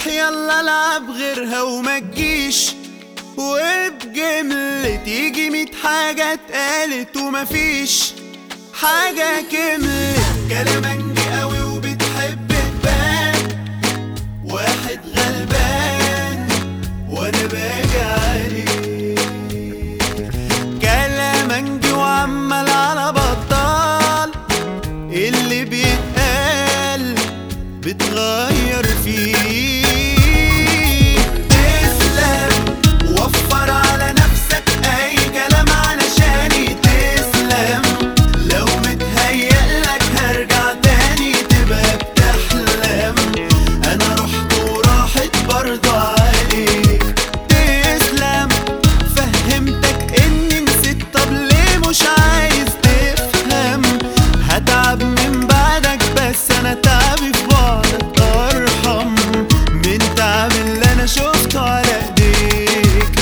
روح يلا العب غيرها وما تجيش وبجملة تيجي ميت حاجة اتقالت ومفيش حاجة كملت كلامنجي قوي وبتحب تبان واحد غلبان وانا باجي عليه كلامنجي وعمال على بطال اللي بيتقال بتغير فيه تسلم وفر على نفسك اي كلام علشاني تسلم لو متهيألك هرجع تاني تبقى بتحلم انا رحت وراحت برضه عليك تسلم فهمتك اني نسيت طب ليه مش عايز تفهم هتعب من بعدك بس انا تعبي في بعدك ارحم من تعب اللي انا شفته على ايديك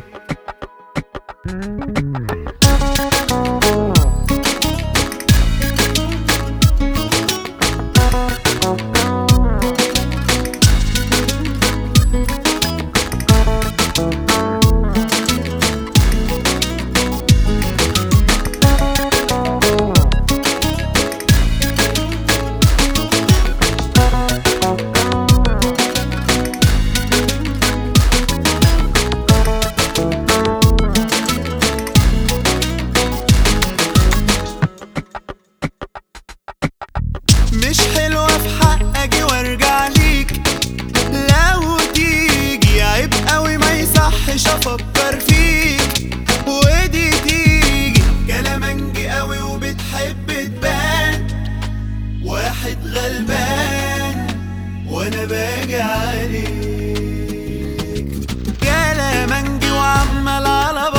مش حلوة في حق اجي وارجع ليك لو تيجي عيب قوي ما يصحش افكر فيك ودي تيجي كلامنجي قوي وبتحب تبان واحد غلبان وانا باجي عليك كلامنجي وعمال على